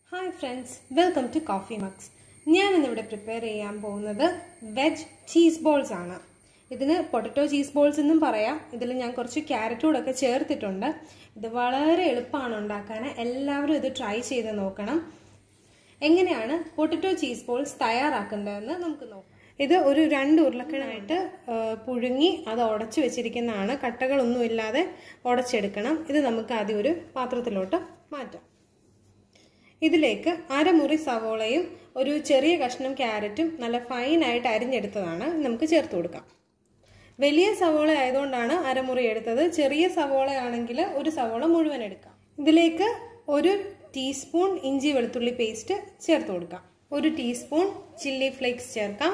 hi friends welcome to coffee mugs ഞാൻ ഇന്നിവിടെ prepare ചെയ്യാൻ പോകുന്നത് വെജ് ചീസ് ബോൾസ് ആണ് ഇതിന് പൊട്ടറ്റോ ചീസ് ബോൾസ് എന്നും പറയാം ഇതിൽ ഞാൻ കുറച്ച് ക്യാരറ്റ് കൂടൊക്കെ ചേർത്തിട്ടുണ്ട് ഇത് വളരെ എളുപ്പമാണ് ഉണ്ടാക്കാൻ എല്ലാവരും ഇത് ട്രൈ ചെയ്ത് നോക്കണം എങ്ങനെയാണ് പൊട്ടറ്റോ ചീസ് ബോൾസ് തയ്യാറാക്കേണ്ടതെന്ന് നമുക്ക് നോക്കാം ഇത് ഒരു രണ്ട് ഉരുളക്കിഴായിട്ട് പുഴുങ്ങി അത് ഉടച്ചു വെച്ചിരിക്കുന്നതാണ് കട്ടകളൊന്നും ഇല്ലാതെ ഉടച്ചെടുക്കണം ഇത് നമുക്ക് ആദ്യം ഒരു പാത്രത്തിലോട്ട് മാറ്റാം ഇതിലേക്ക് അരമുറി സവോളയും ഒരു ചെറിയ കഷ്ണം ക്യാരറ്റും നല്ല ഫൈനായിട്ട് അരിഞ്ഞെടുത്തതാണ് നമുക്ക് ചേർത്ത് കൊടുക്കാം വലിയ സവോള ആയതുകൊണ്ടാണ് അരമുറി എടുത്തത് ചെറിയ സവോള ആണെങ്കിൽ ഒരു സവോള മുഴുവൻ എടുക്കാം ഇതിലേക്ക് ഒരു ടീസ്പൂൺ ഇഞ്ചി വെളുത്തുള്ളി പേസ്റ്റ് ചേർത്ത് കൊടുക്കാം ഒരു ടീസ്പൂൺ ചില്ലി ഫ്ലേക്സ് ചേർക്കാം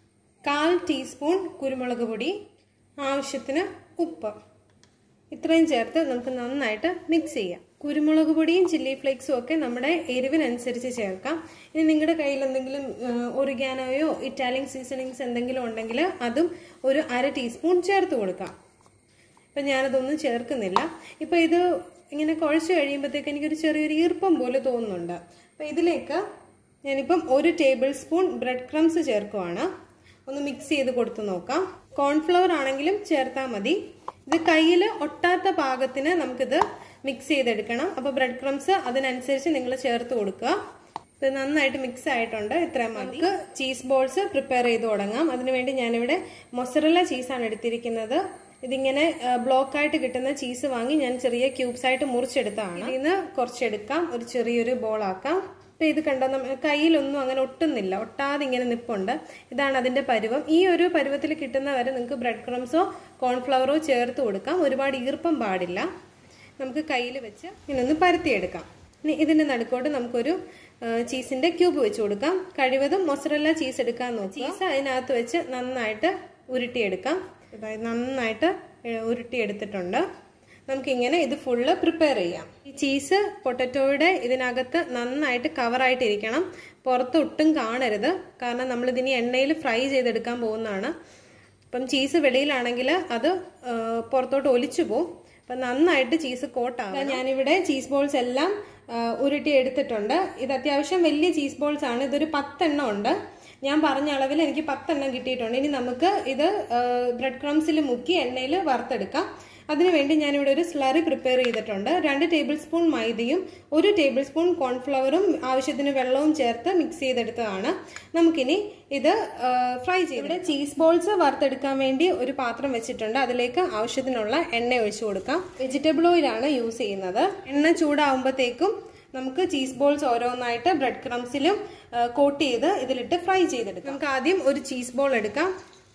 കാൽ ടീസ്പൂൺ കുരുമുളക് പൊടി ആവശ്യത്തിന് ഉപ്പ് ഇത്രയും ചേർത്ത് നമുക്ക് നന്നായിട്ട് മിക്സ് ചെയ്യാം കുരുമുളക് പൊടിയും ചില്ലി ഫ്ലേക്സും ഒക്കെ നമ്മുടെ എരിവിനനുസരിച്ച് ചേർക്കാം ഇനി നിങ്ങളുടെ കയ്യിൽ എന്തെങ്കിലും ഒറിഗാനോയോ ഇറ്റാലിയൻ സീസണിങ്സ് എന്തെങ്കിലും ഉണ്ടെങ്കിൽ അതും ഒരു അര ടീസ്പൂൺ ചേർത്ത് കൊടുക്കാം ഇപ്പം ഞാനതൊന്നും ചേർക്കുന്നില്ല ഇപ്പം ഇത് ഇങ്ങനെ കുഴച്ച് കഴിയുമ്പോഴത്തേക്ക് എനിക്കൊരു ചെറിയൊരു ഈർപ്പം പോലെ തോന്നുന്നുണ്ട് അപ്പം ഇതിലേക്ക് ഞാനിപ്പം ഒരു ടേബിൾ സ്പൂൺ ബ്രെഡ് ക്രംസ് ചേർക്കുവാണ് ഒന്ന് മിക്സ് ചെയ്ത് കൊടുത്ത് നോക്കാം കോൺഫ്ലവർ ആണെങ്കിലും ചേർത്താൽ മതി ഇത് കയ്യിൽ ഒട്ടാത്ത പാകത്തിന് നമുക്കിത് മിക്സ് ചെയ്തെടുക്കണം അപ്പോൾ ബ്രെഡ് ക്രംസ് അതിനനുസരിച്ച് നിങ്ങൾ ചേർത്ത് കൊടുക്കുക ഇത് നന്നായിട്ട് മിക്സ് ആയിട്ടുണ്ട് ഇത്രയും നമുക്ക് ചീസ് ബോൾസ് പ്രിപ്പയർ ചെയ്ത് തുടങ്ങാം അതിനുവേണ്ടി ഞാനിവിടെ മൊസറല്ല ചീസാണ് എടുത്തിരിക്കുന്നത് ഇതിങ്ങനെ ബ്ലോക്ക് ആയിട്ട് കിട്ടുന്ന ചീസ് വാങ്ങി ഞാൻ ചെറിയ ക്യൂബ്സ് ആയിട്ട് മുറിച്ചെടുത്താണ് ഇതിൽ നിന്ന് കുറച്ചെടുക്കാം ഒരു ചെറിയൊരു ബോളാക്കാം ഇപ്പം ഇത് കണ്ടോ നമ്മൾ കയ്യിലൊന്നും അങ്ങനെ ഒട്ടുന്നില്ല ഒട്ടാതെ ഇങ്ങനെ നിപ്പുണ്ട് ഇതാണ് അതിൻ്റെ പരുവം ഈ ഒരു പരുവത്തിൽ കിട്ടുന്ന വരെ നിങ്ങൾക്ക് ബ്രെഡ് ക്രംസോ കോൺഫ്ലവറോ ചേർത്ത് കൊടുക്കാം ഒരുപാട് ഈർപ്പം പാടില്ല നമുക്ക് കയ്യിൽ വെച്ച് ഇങ്ങനൊന്ന് പരത്തിയെടുക്കാം ഇനി ഇതിൻ്റെ നടുക്കോട്ട് നമുക്കൊരു ചീസിൻ്റെ ക്യൂബ് വെച്ച് കൊടുക്കാം കഴിവതും മൊസറല്ല ചീസ് എടുക്കാൻ നോക്കുക ചീസ് അതിനകത്ത് വെച്ച് നന്നായിട്ട് ഉരുട്ടിയെടുക്കാം ഇതായത് നന്നായിട്ട് ഉരുട്ടിയെടുത്തിട്ടുണ്ട് നമുക്കിങ്ങനെ ഇത് ഫുള്ള് പ്രിപ്പയർ ചെയ്യാം ഈ ചീസ് പൊട്ടറ്റോയുടെ ഇതിനകത്ത് നന്നായിട്ട് കവറായിട്ടിരിക്കണം പുറത്ത് ഒട്ടും കാണരുത് കാരണം നമ്മളിതിനി എണ്ണയിൽ ഫ്രൈ ചെയ്തെടുക്കാൻ പോകുന്നതാണ് അപ്പം ചീസ് വെളിയിലാണെങ്കിൽ അത് പുറത്തോട്ട് ഒലിച്ചു പോകും അപ്പം നന്നായിട്ട് ചീസ് കോട്ടാകും ഞാനിവിടെ ചീസ് ബോൾസ് എല്ലാം ഉരുട്ടി എടുത്തിട്ടുണ്ട് ഇത് അത്യാവശ്യം വലിയ ചീസ് ബോൾസ് ആണ് ഇതൊരു പത്തെണ്ണം ഉണ്ട് ഞാൻ പറഞ്ഞ അളവിൽ എനിക്ക് പത്തെണ്ണം കിട്ടിയിട്ടുണ്ട് ഇനി നമുക്ക് ഇത് ബ്രെഡ് ക്രംസിൽ മുക്കി എണ്ണയിൽ വറുത്തെടുക്കാം അതിനുവേണ്ടി ഞാനിവിടെ ഒരു സ്ലറി പ്രിപ്പയർ ചെയ്തിട്ടുണ്ട് രണ്ട് ടേബിൾ സ്പൂൺ മൈദയും ഒരു ടേബിൾ സ്പൂൺ കോൺഫ്ലവറും ആവശ്യത്തിന് വെള്ളവും ചേർത്ത് മിക്സ് ചെയ്തെടുത്തതാണ് നമുക്കിനി ഇത് ഫ്രൈ ചെയ്ത് ഇവിടെ ചീസ് ബോൾസ് വറുത്തെടുക്കാൻ വേണ്ടി ഒരു പാത്രം വെച്ചിട്ടുണ്ട് അതിലേക്ക് ആവശ്യത്തിനുള്ള എണ്ണ ഒഴിച്ചു കൊടുക്കാം വെജിറ്റബിൾ ഓയിലാണ് യൂസ് ചെയ്യുന്നത് എണ്ണ ചൂടാവുമ്പോഴത്തേക്കും നമുക്ക് ചീസ് ബോൾസ് ഓരോന്നായിട്ട് ബ്രെഡ് ക്രംസിലും കോട്ട് ചെയ്ത് ഇതിലിട്ട് ഫ്രൈ ചെയ്തെടുക്കാം നമുക്ക് ആദ്യം ഒരു ചീസ് ബോൾ എടുക്കാം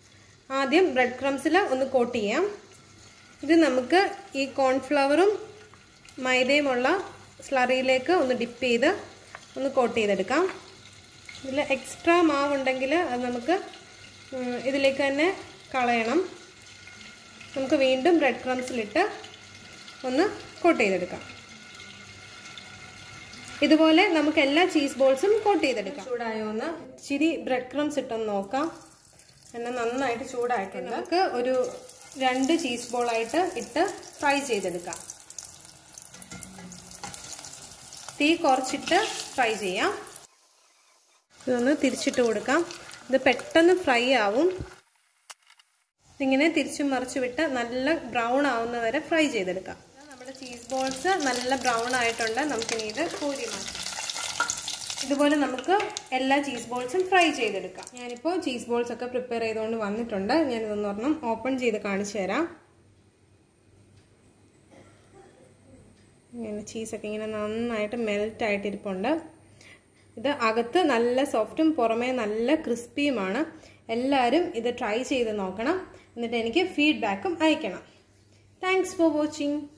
ആദ്യം ബ്രെഡ് ക്രംസിൽ ഒന്ന് കോട്ട് ചെയ്യാം ഇത് നമുക്ക് ഈ കോൺഫ്ലവറും മൈദയുമുള്ള സ്ലറിയിലേക്ക് ഒന്ന് ഡിപ്പ് ചെയ്ത് ഒന്ന് കോട്ട് ചെയ്തെടുക്കാം ഇതിൽ എക്സ്ട്രാ മാവുണ്ടെങ്കിൽ അത് നമുക്ക് ഇതിലേക്ക് തന്നെ കളയണം നമുക്ക് വീണ്ടും ബ്രെഡ് ക്രംസിലിട്ട് ഒന്ന് കോട്ട് ചെയ്തെടുക്കാം ഇതുപോലെ നമുക്ക് എല്ലാ ചീസ് ബോൾസും കോട്ട് ചെയ്തെടുക്കാം ചൂടായോ എന്ന് ഇച്ചിരി ബ്രെഡ് ക്രംസ് ഇട്ടൊന്ന് നോക്കാം എന്നെ നന്നായിട്ട് ചൂടായിട്ടുണ്ട് നമുക്ക് ഒരു രണ്ട് ചീസ് ബോളായിട്ട് ഇട്ട് ഫ്രൈ ചെയ്തെടുക്കാം തീ കുറച്ചിട്ട് ഫ്രൈ ചെയ്യാം ഇതൊന്ന് തിരിച്ചിട്ട് കൊടുക്കാം ഇത് പെട്ടെന്ന് ഫ്രൈ ആവും ഇങ്ങനെ തിരിച്ചും മറിച്ചു വിട്ട് നല്ല ബ്രൗൺ ആവുന്ന വരെ ഫ്രൈ ചെയ്തെടുക്കാം നമ്മുടെ ചീസ് ബോൾസ് നല്ല ബ്രൗൺ ആയിട്ടുണ്ട് നമുക്കിനി ഇത് കോരി മാറ്റാം ഇതുപോലെ നമുക്ക് എല്ലാ ചീസ് ബോൾസും ഫ്രൈ ചെയ്തെടുക്കാം ഞാനിപ്പോൾ ചീസ് ബോൾസ് ഒക്കെ പ്രിപ്പയർ ചെയ്തുകൊണ്ട് വന്നിട്ടുണ്ട് ഞാനിതൊന്ന് ഒരെണ്ണം ഓപ്പൺ ചെയ്ത് കാണിച്ചു തരാം ഇങ്ങനെ ചീസൊക്കെ ഇങ്ങനെ നന്നായിട്ട് മെൽറ്റ് ആയിട്ടിരിപ്പുണ്ട് ഇത് അകത്ത് നല്ല സോഫ്റ്റും പുറമേ നല്ല ക്രിസ്പിയുമാണ് എല്ലാവരും ഇത് ട്രൈ ചെയ്ത് നോക്കണം എന്നിട്ട് എനിക്ക് ഫീഡ്ബാക്കും അയക്കണം താങ്ക്സ് ഫോർ വാച്ചിങ്